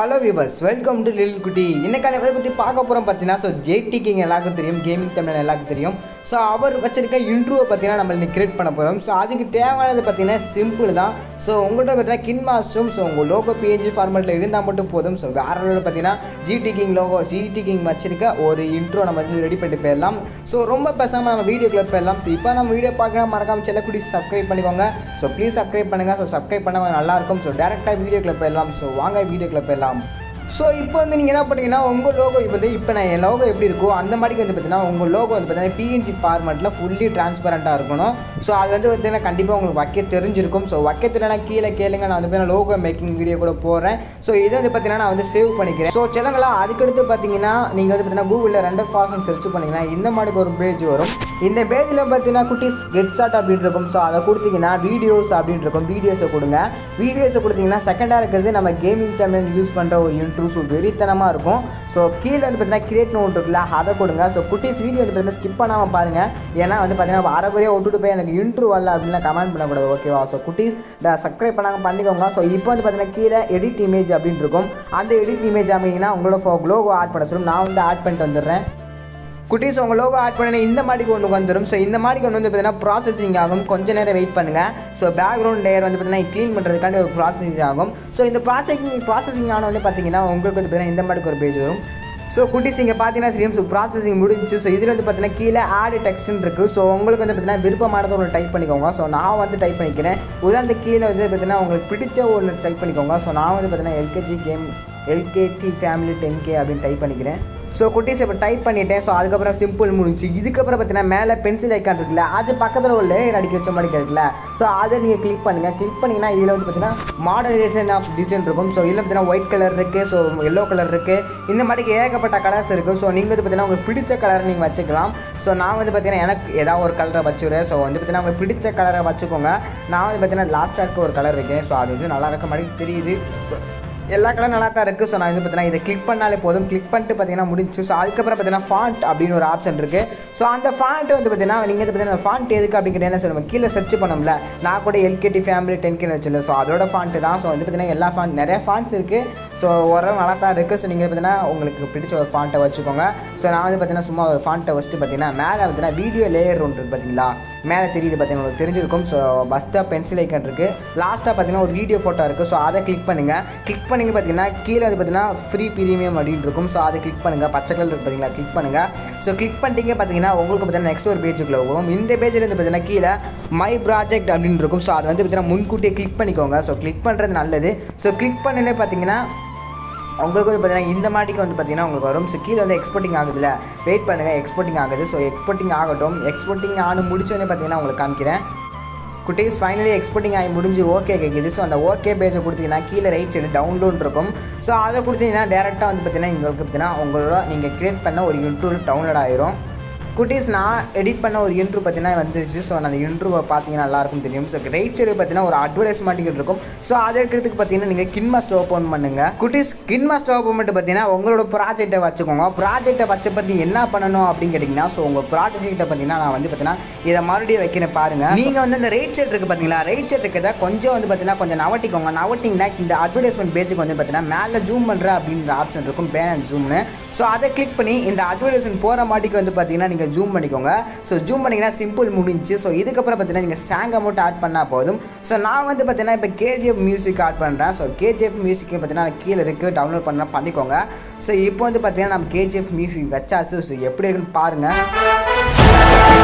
hello viewers welcome to லில் குட்டி இன்னைக்கான இதை பற்றி பார்க்க போகிறோம் பார்த்தீங்கன்னா ஸோ ஜேடி கிங் எல்லாருக்கும் தெரியும் கேமிங் தமிழ் எல்லாருக்கும் தெரியும் ஸோ அவர் வச்சிருக்க இன்ட்ரூவை பார்த்தீங்கன்னா நம்ம இன்னைக்கு கிரியேட் பண்ண போகிறோம் ஸோ அதுக்கு தேவையானது பார்த்தீங்கன்னா சிம்பிள் தான் ஸோ உங்கள்கிட்ட பார்த்தீங்கன்னா கின் மாஸ்டரும் ஸோ உங்கள் லோகோ பிஎன்ஜி ஃபார்மேட்டில் இருந்தால் மட்டும் போதும் ஸோ வேற லெவலில் பார்த்தீங்கன்னா GT king logo GT king வச்சிருக்க ஒரு இன்ட்ரோ நம்ம வந்து ரெடி பண்ணிட்டு போயிடலாம் ஸோ ரொம்ப பேசாமல் நம்ம வீடியோக்குள்ளே போயிடலாம் ஸோ இப்போ நம்ம வீடியோ பார்க்கலாம் மறக்காம செல்லக்குடி சப்ஸ்கிரைப் பண்ணிக்கோங்க ஸோ ப்ளீஸ் சப்ஸ்கிரைப் பண்ணுங்கள் ஸோ சப்ஸ்கிரைப் பண்ண நல்லாயிருக்கும் ஸோ டேரெக்டாக வீடியோக்குள்ளே போயிடலாம் ஸோ வாங்க வீடியோக்குள்ளே போயிடலாம் ஸோ இப்போ வந்து நீங்கள் என்ன பண்ணுறீங்கன்னா உங்கள் லோகோ இப்போ வந்து இப்போ நான் என் லோகோ எப்படி இருக்கோ அந்த மாதிரி வந்து பார்த்தீங்கன்னா உங்கள் லோகோ வந்து பார்த்தீங்கன்னா பிஎன்ஜி ஃபார்மெட்டில் ஃபுல்லி டிரான்ஸ்பரண்ட்டாக இருக்கணும் ஸோ அது வந்து பார்த்தீங்கன்னா கண்டிப்பாக உங்களுக்கு வைக்க தெரிஞ்சிருக்கும் ஸோ வைக்க தெரியலனா கீழே கேளுங்க நான் வந்து பார்த்தீங்கன்னா லோகோ மேக்கிங் வீடியோ கூட போடுறேன் ஸோ இதை வந்து பார்த்தீங்கன்னா நான் வந்து சேவ் பண்ணிக்கிறேன் ஸோ சிலங்களா அதுக்கடுத்து பார்த்தீங்கன்னா நீங்கள் வந்து பார்த்தீங்கன்னா கூகுளில் ரெண்டர் ஃபாஸ்ட் சர்ச் பண்ணிங்கன்னா இந்த மாதிரி ஒரு பேஜ் வரும் இந்த பேஜில் பார்த்தீங்கன்னா குட்டிஸ் கெட் ஷாட் அப்படின்னு இருக்கும் ஸோ அதை கொடுத்தீங்கன்னா வீடியோஸ் அப்படின்னு இருக்கும் வீடியோஸை கொடுங்க வீடியோஸை கொடுத்தீங்கன்னா செகண்டாக இருக்கிறது நம்ம கேமிங் தமிழ் யூஸ் பண்ணுற ஒரு இன்ட்ரூ ஸோ வெறித்தனமாக இருக்கும் ஸோ கீழே வந்து பார்த்தீங்கன்னா கிரியேட் ஒன்று இருக்குல்ல அதை கொடுங்க ஸோ குட்டிஸ் வீடியோ வந்து பார்த்தீங்கன்னா ஸ்கிப் பண்ணாமல் பாருங்கள் ஏன்னா வந்து பார்த்தீங்கன்னா அரைக்குறையாக விட்டுட்டு போய் எனக்கு இன்ட்ரூ வரல அப்படின்லாம் கமெண்ட் பண்ணக்கூடாது ஓகேவா ஸோ குட்டிஸ் சப்ஸ்கிரைப் பண்ணாங்க பண்ணிக்கோங்க ஸோ இப்போ வந்து பார்த்தீங்கன்னா கீழே எடிட் இமேஜ் அப்படின்னு இருக்கும் அந்த எடிட் இமேஜ் அமைங்கன்னா உங்களோட லோகோ ஆட் பண்ண சொல்லும் நான் வந்து ஆட் பண்ணிட்டு வந்துடுறேன் குட்டீஸ் உங்கள் லோகோ ஆட் பண்ணி இந்த மாதிரி ஒன்று வந்துடும் ஸோ இந்த மாதிரி கொண்டு வந்து பார்த்தீங்கன்னா ப்ராசஸிங் ஆகும் கொஞ்ச நேரம் வெயிட் பண்ணுங்கள் ஸோ பேக்ரவுண்ட் லேயர் வந்து பார்த்தீங்கன்னா க்ளீன் பண்ணுறதுக்காண்டி ஒரு ப்ராசஸிங் ஆகும் ஸோ இந்த ப்ராசஸிங் ப்ராசஸிங் ஆனோடனே பார்த்தீங்கன்னா உங்களுக்கு வந்து பார்த்தீங்கன்னா இந்த மாதிரி ஒரு பேஜ் வரும் ஸோ குட்டிஸ் இங்கே பார்த்தீங்கன்னா சரியும் ஸோ ப்ராசஸிங் முடிஞ்சு ஸோ இதில் வந்து பார்த்தீங்கன்னா கீழே ஆட் டெக்ஸ்ட்னு இருக்குது ஸோ உங்களுக்கு வந்து பார்த்தீங்கன்னா விருப்பமானதை ஒன்று டைப் பண்ணிக்கோங்க ஸோ நான் வந்து டைப் பண்ணிக்கிறேன் உதாரணத்துக்கு கீழே வந்து பார்த்தீங்கன்னா உங்களுக்கு பிடிச்ச ஒன்று டைப் பண்ணிக்கோங்க ஸோ நான் வந்து பார்த்தீங்கன்னா LKG game LKD family ten K அப்படின்னு டைப் பண்ணிக்கிறேன் ஸோ குட்டீஸ் இப்போ டைப் பண்ணிட்டேன் ஸோ அதுக்கப்புறம் சிம்பிள் முடிஞ்சு இதுக்கப்புறம் பார்த்தீங்கன்னா மேலே பென்சில் ஐக்கான் இருக்குல்ல அது பக்கத்தில் ஒரு லேயர் அடிக்க வச்ச மாதிரி இருக்குல்ல ஸோ அதை நீங்கள் கிளிக் பண்ணுங்கள் கிளிக் பண்ணிங்கன்னா இதில் வந்து பார்த்தீங்கன்னா மாடரேஷன் ஆஃப் டிசைன் இருக்கும் ஸோ இதில் பார்த்தீங்கன்னா ஒயிட் கலர் இருக்குது ஸோ எல்லோ கலர் இருக்குது இந்த மாதிரி ஏகப்பட்ட கலர்ஸ் இருக்குது ஸோ நீங்கள் வந்து பார்த்தீங்கன்னா உங்களுக்கு பிடிச்ச கலர் நீங்கள் வச்சுக்கலாம் ஸோ நான் வந்து பார்த்தீங்கன்னா எனக்கு ஏதாவது ஒரு கலரை வச்சுக்கிறேன் ஸோ வந்து பார்த்தீங்கன்னா உங்களுக்கு பிடிச்ச கலரை வச்சுக்கோங்க நான் வந்து பார்த்தீங்கன்னா லாஸ்ட்டாக இருக்க ஒரு கலர் வைக்கிறேன் ஸோ அது வந்து நல்லா இருக்க மாதிரி தெரியுது ஸோ எல்லா கலரும் நல்லா தான் இருக்குது ஸோ நான் வந்து பார்த்தீங்கன்னா இதை கிளிக் பண்ணாலே போதும் கிளிக் பண்ணிட்டு பார்த்தீங்கன்னா முடிஞ்சு ஸோ அதுக்கப்புறம் பார்த்தீங்கன்னா ஃபாண்ட் அப்படின்னு ஒரு ஆப்ஷன் இருக்குது ஸோ அந்த ஃபாண்ட் வந்து பார்த்தீங்கன்னா நீங்கள் வந்து பார்த்தீங்கன்னா ஃபாண்ட் எதுக்கு அப்படின்னு என்ன சொல்லுவோம் கீழே சர்ச் பண்ணோம்ல நான் கூட எல்கேடி ஃபேமிலி டென்கேன்னு வச்சுல ஸோ அதோட ஃபாண்ட்டு தான் ஸோ வந்து பார்த்தீங்கன்னா எல்லா ஃபாண்ட் நிறைய ஃபாண்ட்ஸ் இருக்குது ஸோ ஒரு நல்லா தான் இருக்குது ஸோ நீங்கள் பார்த்தீங்கன்னா உங்களுக்கு பிடிச்ச ஒரு ஃபாண்ட்டை வச்சுக்கோங்க ஸோ நான் வந்து பார்த்தீங்கன்னா சும்மா ஒரு ஃபாண்ட்டை வச்சுட்டு பார்த்தீங்கன்னா மேலே பார்த்தீங்கன்னா வீடியோ லேயர் ஒன்று இருக்குது பார்த்தீங்களா மேலே தெரியுது பார்த்தீங்கன்னா உங்களுக்கு தெரிஞ்சிருக்கும் ஸோ ஃபஸ்ட்டாக பென்சில் ஐக்கன் இருக்குது லாஸ்ட்டாக பார்த்தீங்கன்னா ஒரு வீடியோ ஃபோட்டோ இருக்குது ஸோ அதை கிளிக் பண்ணுங்கள் கிளிக் பண்ணிங்க பார்த்தீங்கன்னா கீழே வந்து பார்த்தீங்கன்னா ஃப்ரீ ப்ரீமியம் அப்படின்னு இருக்கும் ஸோ அதை கிளிக் பண்ணுங்கள் பச்சை கலர் இருக்கு பார்த்தீங்களா கிளிக் பண்ணுங்கள் ஸோ கிளிக் பண்ணிட்டீங்க பார்த்தீங்கன்னா உங்களுக்கு பார்த்தீங்கன்னா நெக்ஸ்ட் ஒரு பேஜுக்குள்ள போகும் இந்த பேஜில் வந்து பார்த்தீங்கன்னா கீழே மை ப்ராஜெக்ட் அப்படின்னு இருக்கும் ஸோ அதை வந்து பார்த்தீங்கன்னா முன்கூட்டியே கிளிக் பண்ணிக்கோங்க ஸோ கிளிக் பண்ணுறது நல்லது ஸோ கிளிக் பண்ணலே பார்த்தீங்கன்னா உங்களுக்கு வந்து பார்த்தீங்கன்னா இந்த மாட்டிக்கு வந்து பார்த்தீங்கன்னா உங்களுக்கு வரும் ஸோ கீழே வந்து எக்ஸ்போர்ட்டிங் ஆகுதுல வெயிட் பண்ணுங்கள் எக்ஸ்போர்ட்டிங் ஆகுது ஸோ எக்ஸ்போர்ட்டிங் ஆகட்டும் எக்ஸ்போர்ட்டிங் ஆனு முடிச்சோடனே பார்த்தீங்கன்னா உங்களுக்கு காமிக்கிறேன் குட்டீஸ் ஃபைனலி எக்ஸ்போர்ட்டிங் ஆகி முடிஞ்சு ஓகே கேட்குது ஸோ அந்த ஓகே பேஜை கொடுத்தீங்கன்னா கீழே ரைட் சைடு டவுன்லோட் இருக்கும் ஸோ அதை கொடுத்தீங்கன்னா டேரெக்டாக வந்து பார்த்தீங்கன்னா உங்களுக்கு பார்த்தீங்கன்னா உங்களோட நீங்கள் க்ரியேட் பண்ண ஒரு யூடியூப் டவுன்லோட் ஆயிரும் குட்டீஸ் நான் எடிட் பண்ண ஒரு இன்ட்ரூ பார்த்தீங்கன்னா வந்துருச்சு ஸோ அந்த இன்ட்ரூவை பார்த்தீங்கன்னா நல்லாயிருக்கும் தெரியும் ஸோ ரைட் சைடு பார்த்தீங்கன்னா ஒரு அட்வர்டைஸ்மெண்ட் இருக்கும் ஸோ அதை எடுக்கிறதுக்கு பார்த்தீங்கன்னா நீங்கள் கின் மாஸ்டர் ஓப்பன் பண்ணுங்கள் குட்டீஸ் கின் மாஸ்டர் ஓப்பன் பண்ணிட்டு பார்த்தீங்கன்னா உங்களோட ப்ராஜெக்ட்டை வச்சுக்கோங்க ப்ராஜெக்ட்டை வச்ச பற்றி என்ன பண்ணணும் அப்படின்னு கேட்டிங்கன்னா ஸோ உங்கள் ப்ராஜெக்ட்டை பார்த்தீங்கன்னா நான் வந்து பார்த்தீங்கன்னா இதை மறுபடியும் வைக்கிறேன் பாருங்கள் நீங்கள் வந்து இந்த ரைட் சைடு இருக்குது பார்த்தீங்களா ரைட் சைடு இருக்கிறத கொஞ்சம் வந்து பார்த்தீங்கன்னா கொஞ்சம் நவட்டிக்கோங்க நவட்டிங்கன்னா இந்த அட்வர்டைஸ்மெண்ட் பேஜுக்கு வந்து பார்த்தீங்கன்னா மேலே ஜூம் பண்ணுற அப்படின்ற ஆப்ஷன் இருக்கும் பேன் அண்ட் ஜூம்னு ஸோ அதை கிளிக் பண்ணி இந்த அட்வர்டைஸ்மெண்ட் போகிற மாட்டிக்கு வந்து பார்த்தீங்கன்னா நீங்கள் ஜூம் பண்ணிக்கோங்க ஸோ ஜூம் பண்ணிங்கன்னா சிம்பிள் முடிஞ்சு ஸோ இதுக்கப்புறம் பார்த்தீங்கன்னா நீங்கள் சாங் அமௌண்ட் ஆட் பண்ணால் போதும் ஸோ நான் வந்து பார்த்தீங்கன்னா இப்போ கேஜிஎஃப் மியூசிக் ஆட் பண்ணுறேன் ஸோ கேஜிஎஃப் மியூசிக் பார்த்தீங்கன்னா கீழே இருக்குது டவுன்லோட் பண்ண பண்ணிக்கோங்க ஸோ இப்போ வந்து பார்த்தீங்கன்னா நம்ம கேஜிஎஃப் மியூசிக் வச்சாச்சு ஸோ எப்படி இருக்குன்னு பாருங்கள்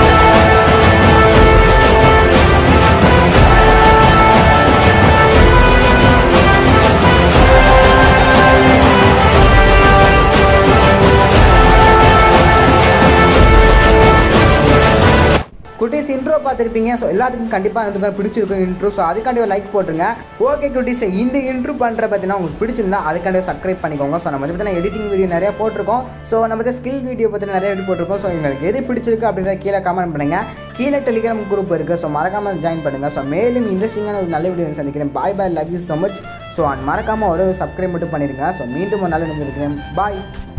குட்டீஸ் இன்ட்ரோ பார்த்துருப்பீங்க ஸோ எல்லாத்துக்கும் கண்டிப்பாக இந்த மாதிரி பிடிச்சிருக்கும் இன்ட்ரோ ஸோ அதுக்காண்டி ஒரு லைக் போட்டுருங்க ஓகே குட்டீஸ் இந்த இன்ட்ரோ பண்ணுற பார்த்தீங்கன்னா உங்களுக்கு பிடிச்சிருந்தா அதுக்காண்டி சப்ஸ்கிரைப் பண்ணிக்கோங்க ஸோ நம்ம வந்து பார்த்தீங்கன்னா எடிட்டிங் வீடியோ நிறைய போட்டிருக்கோம் ஸோ நம்ம வந்து ஸ்கில் வீடியோ பற்றி நிறைய எடிட் போட்டிருக்கோம் ஸோ உங்களுக்கு எது பிடிச்சிருக்கு அப்படின்ற கீழே கமெண்ட் பண்ணுங்கள் கீழே டெலிகிராம் குரூப் இருக்குது ஸோ மறக்காமல் ஜாயின் பண்ணுங்கள் ஸோ மேலும் இன்ட்ரெஸ்டிங்கான ஒரு நல்ல வீடியோ சந்திக்கிறேன் bye bye love you so much so மறக்காமல் ஒரு சப்ஸ்கிரைப் மட்டும் பண்ணிடுங்க ஸோ மீண்டும் ஒரு நல்ல நினைச்சிருக்கிறேன் பாய்